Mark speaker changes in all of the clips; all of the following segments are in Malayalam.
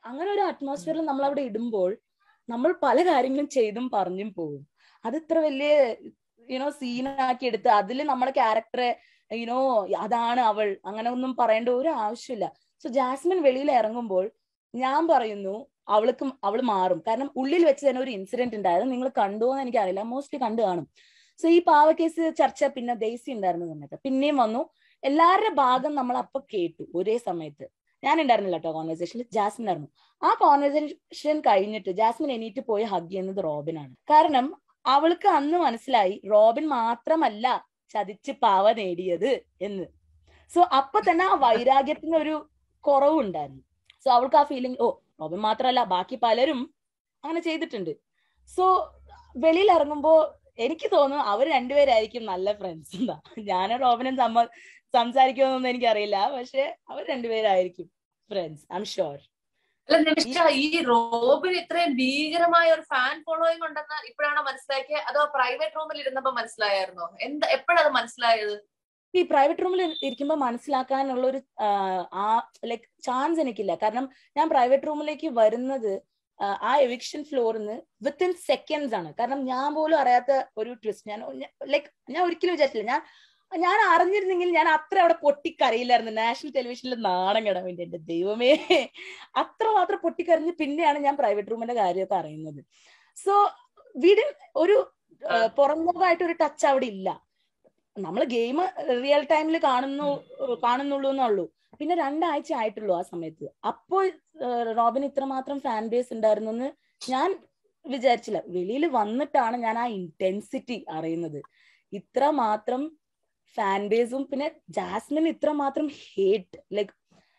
Speaker 1: അങ്ങനെ ഒരു അറ്റ്മോസ്ഫിയറിൽ നമ്മൾ അവിടെ ഇടുമ്പോൾ നമ്മൾ പല കാര്യങ്ങളും ചെയ്തും പറഞ്ഞും പോകും അത് ഇത്ര വലിയ യുനോ സീനാക്കി എടുത്ത് അതിൽ നമ്മുടെ ക്യാരക്ടറെ യുനോ അതാണ് അവൾ അങ്ങനെ ഒന്നും പറയേണ്ട ഒരു ആവശ്യമില്ല സോ ജാസ്മിൻ വെളിയിൽ ഇറങ്ങുമ്പോൾ ഞാൻ പറയുന്നു അവൾക്ക് അവൾ മാറും കാരണം ഉള്ളിൽ വെച്ച് തന്നെ ഒരു ഇൻസിഡന്റ് ഉണ്ടായത് നിങ്ങൾ കണ്ടോ എന്ന് എനിക്കറിയില്ല മോസ്റ്റ്ലി കണ്ടു കാണും സോ ഈ പാവക്കേസ് ചർച്ച പിന്നെ ദേസി ഉണ്ടായിരുന്ന സമയത്ത് പിന്നെയും വന്നു എല്ലാവരുടെ ഭാഗം നമ്മൾ അപ്പൊ കേട്ടു ഒരേ സമയത്ത് ഞാൻ ഉണ്ടായിരുന്നില്ല കേട്ടോ കോൺവെർസേഷനിൽ ജാസ്മിൻ ആയിരുന്നു ആ കോൺവെർസേഷൻ കഴിഞ്ഞിട്ട് ജാസ്മിൻ എണീറ്റ് പോയി ഹഗ് ചെയ്യുന്നത് റോബിനാണ് കാരണം അവൾക്ക് അന്ന് മനസ്സിലായി റോബിൻ മാത്രമല്ല ചതിച്ച് പാവ നേടിയത് എന്ന് സോ അപ്പൊ തന്നെ ആ വൈരാഗ്യത്തിന് ഒരു കുറവുണ്ടായിരുന്നു സോ അവൾക്ക് ആ ഫീലിംഗ് ഓ റോബിൻ മാത്രമല്ല ബാക്കി പലരും അങ്ങനെ ചെയ്തിട്ടുണ്ട് സോ വെളിയിൽ ഇറങ്ങുമ്പോ എനിക്ക് തോന്നുന്നു അവർ രണ്ടുപേരായിരിക്കും നല്ല ഫ്രണ്ട്സ് എന്താ ഞാനും റോബിനും സമ്മ സംസാരിക്കുമെന്നൊന്നും എനിക്കറിയില്ല പക്ഷെ അവർ രണ്ടുപേരായിരിക്കും ഫ്രണ്ട്സ് ഐ എം ഷുവർ
Speaker 2: അല്ല നിമിഷ ഈ റോബിന് ഇത്രയും ഭീകരമായ ഒരു ഫാൻ ഫോളോയിങ് ഉണ്ടെന്ന് ഇപ്പോഴാണോ മനസ്സിലാക്കിയത് അതോ പ്രൈവറ്റ് റൂമിൽ ഇരുന്നപ്പോ മനസ്സിലായിരുന്നോ എന്താ എപ്പോഴത് മനസ്സിലായത്
Speaker 1: ഈ പ്രൈവറ്റ് റൂമിൽ ഇരിക്കുമ്പോൾ മനസ്സിലാക്കാനുള്ള ഒരു ആ ലൈക്ക് ചാൻസ് എനിക്കില്ല കാരണം ഞാൻ പ്രൈവറ്റ് റൂമിലേക്ക് വരുന്നത് ആ എവിക്ഷൻ ഫ്ലോറിൽ നിന്ന് വിത്തിൻ സെക്കൻഡ്സ് ആണ് കാരണം ഞാൻ പോലും അറിയാത്ത ഒരു ട്വിസ്റ്റ് ഞാൻ ലൈക്ക് ഞാൻ ഒരിക്കലും വിചാരിച്ചില്ല ഞാൻ ഞാൻ അറിഞ്ഞിരുന്നെങ്കിൽ ഞാൻ അത്ര അവിടെ പൊട്ടിക്കരയില്ലായിരുന്നു നാഷണൽ ടെലിവിഷനിൽ നാണം കിടാൻ വേണ്ടി എന്റെ ദൈവമേ അത്ര മാത്രം പൊട്ടിക്കരഞ്ഞ് പിന്നെയാണ് ഞാൻ പ്രൈവറ്റ് റൂമിന്റെ കാര്യമൊക്കെ അറിയുന്നത് സോ വീടിൻ ഒരു പുറം മുഖമായിട്ട് ഒരു ടച്ച് അവിടെ ഇല്ല നമ്മൾ ഗെയിം റിയൽ ടൈമിൽ കാണുന്നു കാണുന്നുള്ളൂ എന്നുള്ളൂ പിന്നെ രണ്ടാഴ്ച ആയിട്ടുള്ളൂ ആ സമയത്ത് അപ്പോൾ റോബിന് ഇത്രമാത്രം ഫാൻ ബേസ് ഉണ്ടായിരുന്നു എന്ന് ഞാൻ വിചാരിച്ചില്ല വെളിയിൽ വന്നിട്ടാണ് ഞാൻ ആ ഇന്റൻസിറ്റി അറിയുന്നത് ഇത്ര മാത്രം ഫാൻ ബേസും പിന്നെ ജാസ്മിൻ ഇത്ര മാത്രം ഹേറ്റ് ലൈക്ക്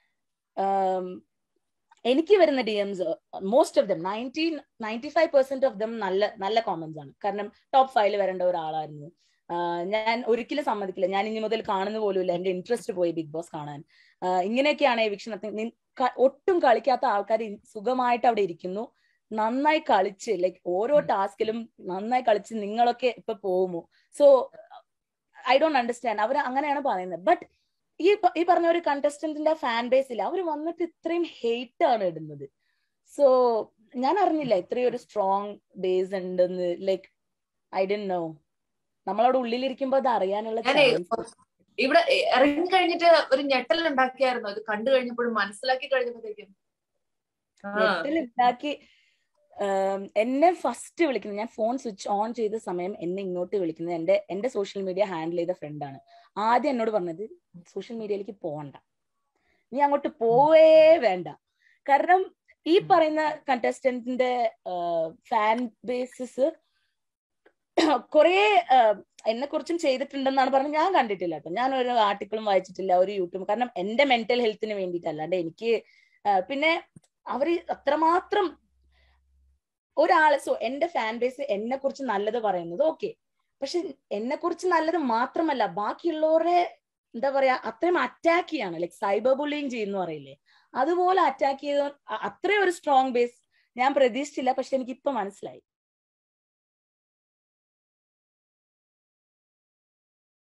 Speaker 1: എനിക്ക് വരുന്ന DMs most of them ninety ninety five percent of them നല്ല നല്ല കോമന്റ്സ് ആണ് കാരണം ടോപ്പ് ഫൈവില് വരേണ്ട ഒരാളായിരുന്നു ഞാൻ ഒരിക്കലും സമ്മതിക്കില്ല ഞാൻ ഇനി മുതൽ കാണുന്ന പോലുമില്ല എന്റെ ഇൻട്രസ്റ്റ് പോയി ബിഗ് ബോസ് കാണാൻ ഇങ്ങനെയൊക്കെയാണ് എവിക്ഷൻ ഒട്ടും കളിക്കാത്ത ആൾക്കാർ സുഖമായിട്ട് അവിടെ ഇരിക്കുന്നു നന്നായി കളിച്ച് ലൈക്ക് ഓരോ ടാസ്കിലും നന്നായി കളിച്ച് നിങ്ങളൊക്കെ ഇപ്പൊ പോകുമോ സോ ഐ ഡോണ്ട് അണ്ടർസ്റ്റാൻഡ് അവർ അങ്ങനെയാണ് പറയുന്നത് ബട്ട് ഈ ഈ പറഞ്ഞ ഒരു കണ്ടസ്റ്റന്റിന്റെ ഫാൻ ബേസിൽ അവർ വന്നിട്ട് ഇത്രയും ഹെയ്റ്റ് ആണ് ഇടുന്നത് സോ ഞാൻ അറിഞ്ഞില്ല ഇത്രയും ഒരു സ്ട്രോങ് ബേസ് ഉണ്ടെന്ന് ലൈക്ക് ഐ ഡി നോ നമ്മളവിടെ ഉള്ളിലിരിക്കുമ്പോ അത് അറിയാനുള്ള
Speaker 2: ഇവിടെ ഇറങ്ങി കഴിഞ്ഞിട്ട് ഒരു ഞെട്ടൽ ഉണ്ടാക്കിയായിരുന്നു ഇത് കണ്ടു കഴിഞ്ഞപ്പോഴും മനസ്സിലാക്കി കഴിഞ്ഞപ്പോഴത്തേക്കും
Speaker 1: ഞെട്ടൽ ഉണ്ടാക്കി എന്നെ ഫസ്റ്റ് വിളിക്കുന്നത് ഞാൻ ഫോൺ സ്വിച്ച് ഓൺ ചെയ്ത സമയം എന്നെ ഇങ്ങോട്ട് വിളിക്കുന്നത് എന്റെ എന്റെ സോഷ്യൽ മീഡിയ ഹാൻഡിൽ ചെയ്ത ഫ്രണ്ടാണ് ആദ്യം എന്നോട് പറഞ്ഞത് സോഷ്യൽ മീഡിയയിലേക്ക് പോകണ്ട നീ അങ്ങോട്ട് പോവേ വേണ്ട കാരണം ഈ പറയുന്ന കണ്ടസ്റ്റന്റിന്റെ ഫാൻ ബേസിസ് കുറെ എന്നെ കുറിച്ചും ചെയ്തിട്ടുണ്ടെന്നാണ് പറഞ്ഞത് ഞാൻ കണ്ടിട്ടില്ല കേട്ടോ ഞാൻ ഒരു ആർട്ടിക്കിളും വായിച്ചിട്ടില്ല ഒരു യൂട്യൂബ് കാരണം എന്റെ മെന്റൽ ഹെൽത്തിന് വേണ്ടിയിട്ടല്ലാണ്ട് എനിക്ക് പിന്നെ അവര് അത്രമാത്രം ഒരാള് സോ എന്റെ ഫാൻ ബേസ് എന്നെ കുറിച്ച് നല്ലത് പറയുന്നത് ഓക്കെ പക്ഷെ എന്നെ കുറിച്ച് നല്ലത് മാത്രമല്ല ബാക്കിയുള്ളവരെ എന്താ പറയാ അത്രയും അറ്റാക്ക് ചെയ്യാണ് ലൈക് സൈബർ ബുള്ളിങ് ചെയ്യുന്ന പറയില്ലേ അതുപോലെ അറ്റാക്ക് ചെയ്ത അത്രയും ഒരു സ്ട്രോങ് ബേസ് ഞാൻ പ്രതീക്ഷിച്ചില്ല പക്ഷെ എനിക്ക് ഇപ്പൊ മനസ്സിലായി